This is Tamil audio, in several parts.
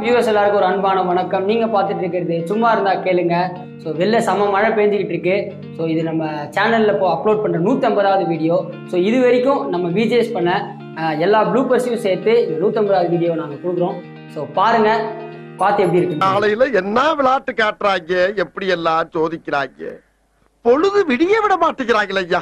வியூவர்ஸ் எல்லாருக்கும் ஒரு அன்பான வணக்கம் நீங்கள் பார்த்துட்டு இருக்கிறது சும்மா இருந்தால் கேளுங்க ஸோ வெளில செம மழை பெஞ்சிக்கிட்டு இருக்கு ஸோ இது நம்ம சேனலில் இப்போ அப்லோட் பண்ணுற நூற்றம்பதாவது வீடியோ ஸோ இது வரைக்கும் நம்ம விஜேஸ் பண்ண அஹ், எல்லா ப்ளூப்பர்ஸையும் சேர்த்து இந்த நூற்றம்பதாவது வீடியோ நாங்கள் கொடுக்குறோம் ஸோ பாருங்கள் பார்த்து எப்படி இருக்கு நாளையில என்ன விளையாட்டு காட்டுறாங்க எப்படி எல்லாம் சோதிக்கிறாங்க பொழுது விடிய விட மாட்டேங்கிறாங்களே ஐயா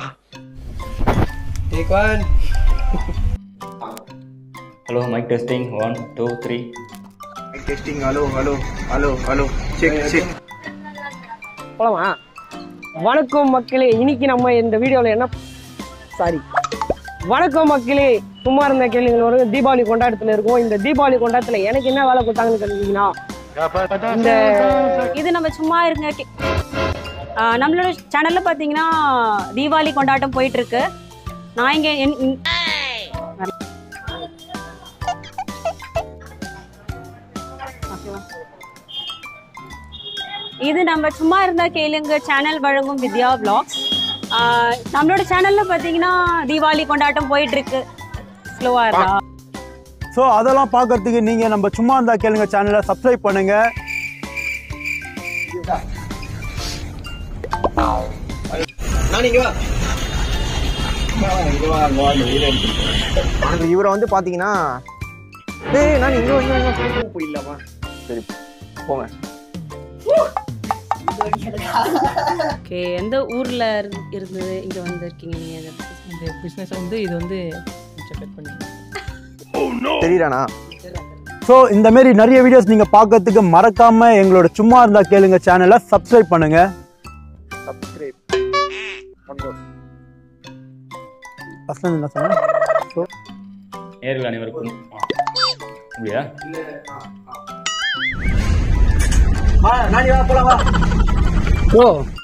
hello mic testing one two three testing hello hello hello hello check check போலாமா வணக்கம் மக்களே இன்னைக்கு நம்ம இந்த வீடியோவில் என்ன சாரி வணக்கம் மக்களே சும்மா இருந்த கேள்விங்களோட தீபாவளி கொண்டாட்டத்தில் இருக்கோம் இந்த தீபாவளி கொண்டாட்டத்தில் எனக்கு என்ன வேலை கொடுத்தாங்கன்னு கேட்டீங்கன்னா இந்த இது நம்ம சும்மா இருங்க கே- ஆ, நம்மளோட சேனல்ல பாத்தீங்கன்னா தீபாவளி கொண்டாட்டம் போயிட்டு இருக்கு நான் இங்க என்- இன்- ஓகேவா? இது நம்ம சும்மா இருந்தா கேளுங்க சேனல் வழங்கும் வித்யா vlogs ஆ, நம்மளோட சேனல்ல பாத்தீங்கன்னா தீபாவளி கொண்டாட்டம் போயிட்டு இருக்கு ஸ்லோவா இருக்கா ஸோ அதெல்லாம் பார்க்கறதுக்கு நீங்கள் நம்ம சும்மா இருந்தா கேளுங்க சேனலை சப்ஸ்கிரைப் பண்ணுங்க இவரை வந்து பாத்தீங்கன்னா டேய் நான் இங்க வந்து இங்க போயிடலாமா சரி போங்க ஓகே எந்த ஊர்ல இருந்து- இருந்தது இங்க வந்திருக்கீங்க நீங்க இதை பத்தி இந்த பிஸ்னஸ் வந்து இது வந்து கொஞ்சம் கட் பண்ணி தெரியறானா ஸோ இந்த மாதிரி நிறைய வீடியோஸ் நீங்கள் பார்க்கறதுக்கு மறக்காம எங்களோட சும்மா இருந்தா கேளுங்க சேனலை சப்ஸ்கிரைப் பண்ணுங்க சப்ஸ்கிரைப் ஃபர்ஸ்ட் என்ன சொன்னேன் ஸோ நேர்கள் அனைவருக்கும் ஆ. அப்படியா ஸோ